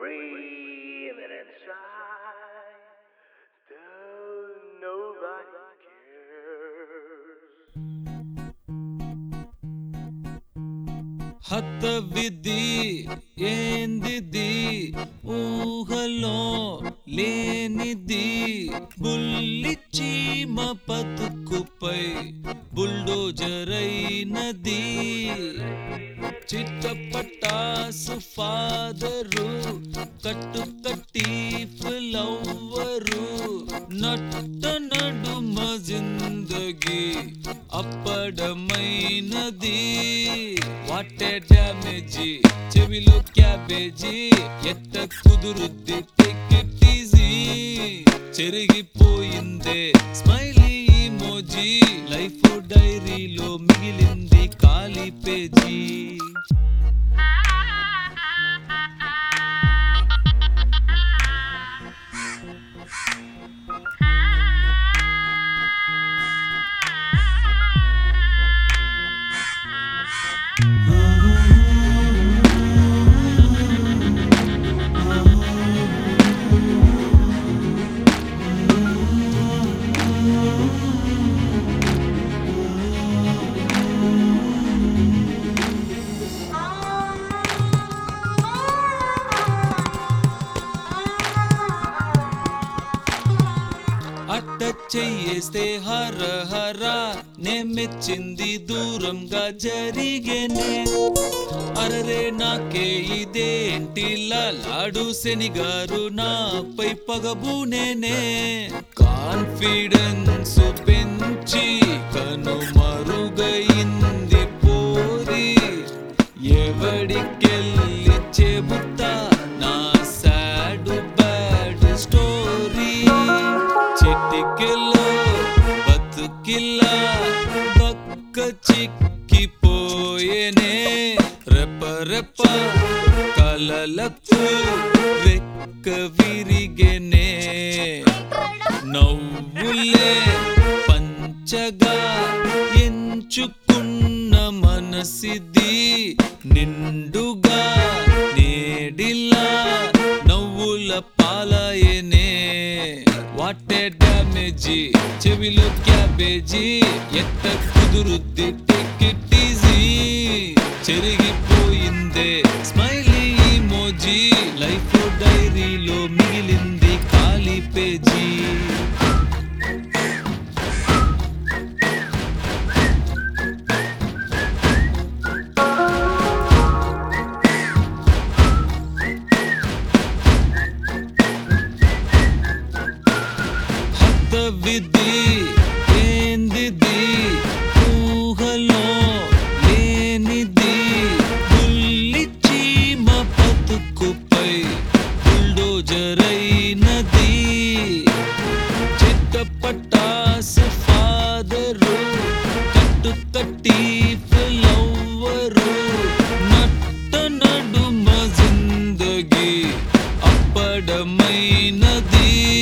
breathing inside. Though nobody cares. హతవిధి ఏందిది ఊహలో లేనిది బుల్లి చీమ బతుకుపై బుల్డోజరైనది చిట్టపటాసు ఫాదరు కట్టు కట్టి ఫ్లవ్వరు నట్ట నడుమ జిందగీ అప్పడమైనది వాటే డ్యామేజీ చెవిలో క్యాబేజీ ఎట్ట కుదురుద్ది టేక్ ఇట్ ఈజీ చెరిగిపోయిందే స్మైలీ మోజీ లైఫ్ డైరీలో మిగిలింది ఖాళీ పేజీ అట్ట చెయ్యేస్తే హర హర నే మెచ్చింది దూరంగా జరిగేనే అరరే నాకే ఇదేంటి లాడు శనిగారు నాపై పగబూనేనే కాన్ఫిడెన్స్ పెంచి కనుమరుగైంది పోరి ఎవడికెళ్ళి చెబుతా నా సాడు బ్యాడ్ స్టోరీ చిటికెలో బతుకిల్లా బక్క చిక్కిపోయేనే రెప రెప కలలకు రెక్క విరిగేనే నవ్వులే పంచగా ఎంచుకున్న మనసిది నిండుగా నేడిలా నవ్వుల పాలయనే వాటే డ్యామేజీ చెవిలో క్యాబేజీ ఎట్ట కుదురుద్ది టేక్ ఇట్ ఈజీ చెరిగిపోయిందే స్మైలీ మోజీ లైఫ్ డైరీలో మిగిలింది ఖాళీ పేజీ హతవిధి ఏందిది ఊహలో లేనిది బుల్లి చీమ బతుకుపై బుల్డోజరైనది చిట్టపటాసు ఫాదరు కట్టు కట్టి ఫ్లవ్వరు నట్ట నడుమ జిందగీ అప్పడమైనది